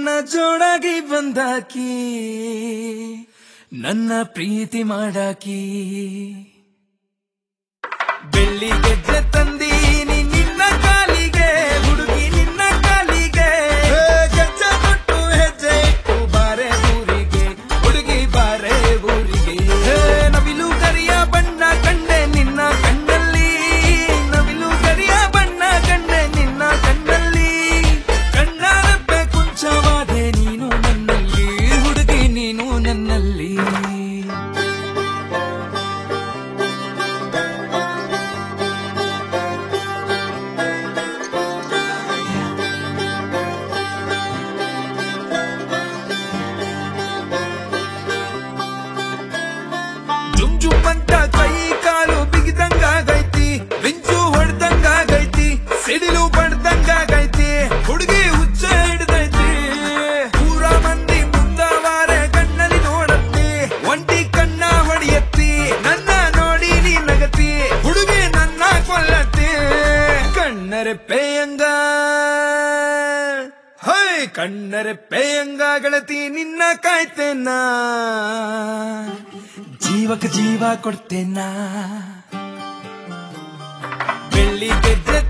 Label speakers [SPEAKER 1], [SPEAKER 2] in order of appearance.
[SPEAKER 1] ನನ್ನ ಜೋಡಾಗಿ ಬಂದಾಕಿ ನನ್ನ ಪ್ರೀತಿ ಮಾಡಾಕಿ ಬೆಳ್ಳಿ ಗೆಜ್ಜೆ ತಂದೀನಿ ನಿನ್ನ ಕಾಲಿಗೆ ಹುಡುಗಿ ನಿನ್ನ ಕಾಲಿಗೆ ಹೇ, ಗೆಜ್ಜೆ ತೊಟ್ಟು ಹೆಜ್ಜೆ ಇಟ್ಟು ಬಾರೆ ಊರಿಗೆ ಹುಡುಗಿ ಬಾರೆ ಊರಿಗೆ ಹೇ, ನವಿಲು ಕರಿಯ ಬಣ್ಣ ಕಂಡೆ ನಿನ್ನ ಕಣ್ಣಲ್ಲಿ ನವಿಲು ಕರಿಯ ಬಣ್ಣ ಕಂಡೆ ನಿನ್ನ ಕಣ್ಣಲ್ಲಿ ಕಣ್ಣಾರಪ್ಪೆ ಕುಂಚವಾದೆ ನೀನು ನನ್ನಲ್ಲಿ ಹುಡುಗಿ ನೀನು ನನ್ನಲ್ಲಿ ಜುಮ್ ಜುಮ್ ಅಂತ ಕೈ ಕಾಲು ಬಿಗಿದಂಗಾಗೈತಿ ಮಿಂಚು ಹೊಡ್ದಂಗಾಗೈತಿ ಸಿಡಿಲು ಬಡ್ದಂಗಾಗೈತಿ ಹುಡುಗಿ ಹುಚ್ಚ ಹಿಡ್ದೈತಿ ಪೂರ ಮಂದಿ ಮುಂದವಾರೆ ಕಣ್ಣಲ್ಲಿ ನೋಡತ್ತಿ ಒಂಟಿ ಕಣ್ಣ ಹೊಡಿಯತ್ತಿ ನನ್ನ ನೋಡಿ ನೀ ನಗತಿ ಹುಡುಗಿ ನನ್ನ ಕೊಲ್ಲತ್ತಿ ಕಣ್ಣರೆ ಪೇಯಂಗ ಹೈ ಕಣ್ಣರೆ ಪೇಯಂಗ ಗೆಳತಿ ನಿನ್ನ ಕಾಯ್ತೇನಾ ಜೀವಕ್ಕೆ ಜೀವ ಕೊಡ್ತೇನಾ ಬೆಳ್ಳಿ ಗೆಜ್ಜೆ